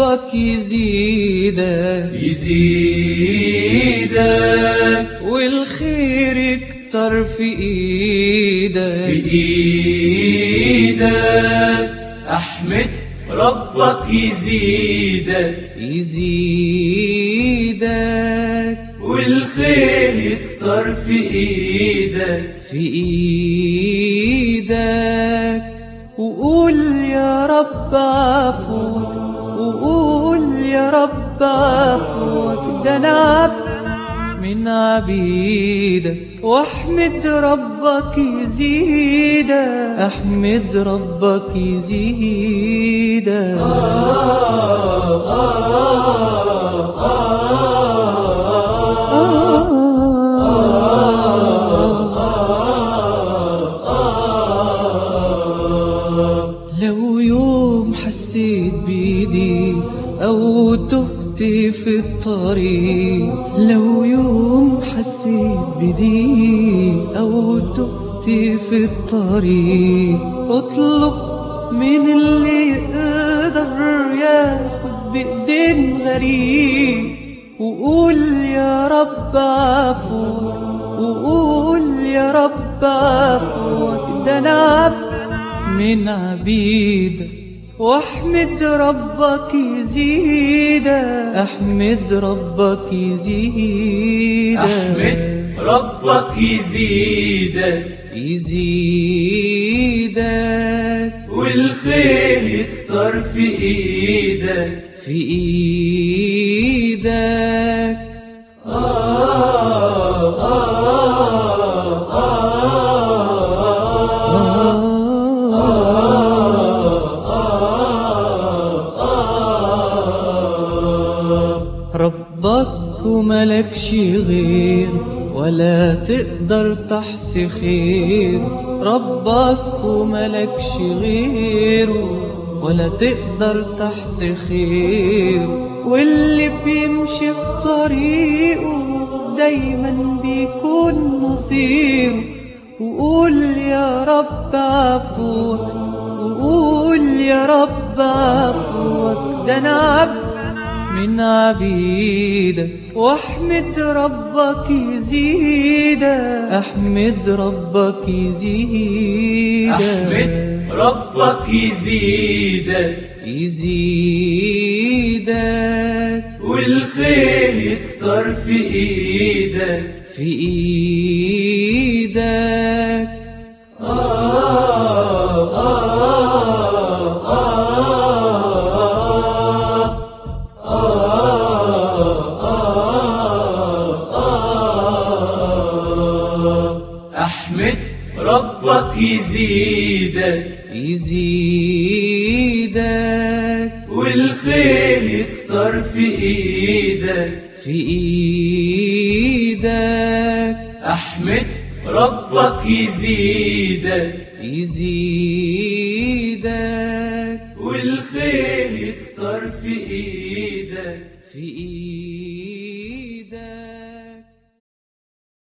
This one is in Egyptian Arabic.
ربك يزيدك يزيدك والخير يكتر في في ايدك ايدك احمد ربك يزيدك يزيدك والخير يكتر في ايدك في ايدك وقول يا رب عفوك وقول يا رب عفوك ده انا عبد من عبيدك واحمد ربك يزيدك احمد ربك يزيدك لو يوم حسيت بيدي أو تهت في الطريق لو يوم حسيت بدي أو تهت في الطريق اطلب من اللي يقدر ياخد بإيدين غريب وقول يا رب عفو وقول يا رب عفوك ده انا عبد من عبيدك واحمد ربك يزيدك احمد ربك يزيدك احمد ربك يزيدك يزيدك والخير يكتر في ايدك في ايدك ربك وملكش غير ولا تقدر تحصي خير ربك وملكش غير ولا تقدر تحصي خير واللي بيمشي في طريقه دايما بيكون مصيره وقول يا رب عفوك وقول يا رب عفوك ده انا عبد من عبيدك واحمد ربك يزيدك احمد ربك يزيدك احمد ربك يزيدك يزيدك والخير يكتر في ايدك في ايدك احمد ربك يزيدك يزيدك والخير يكتر في ايدك في ايدك احمد ربك يزيدك يزيدك والخير يكتر في ايدك في ايدك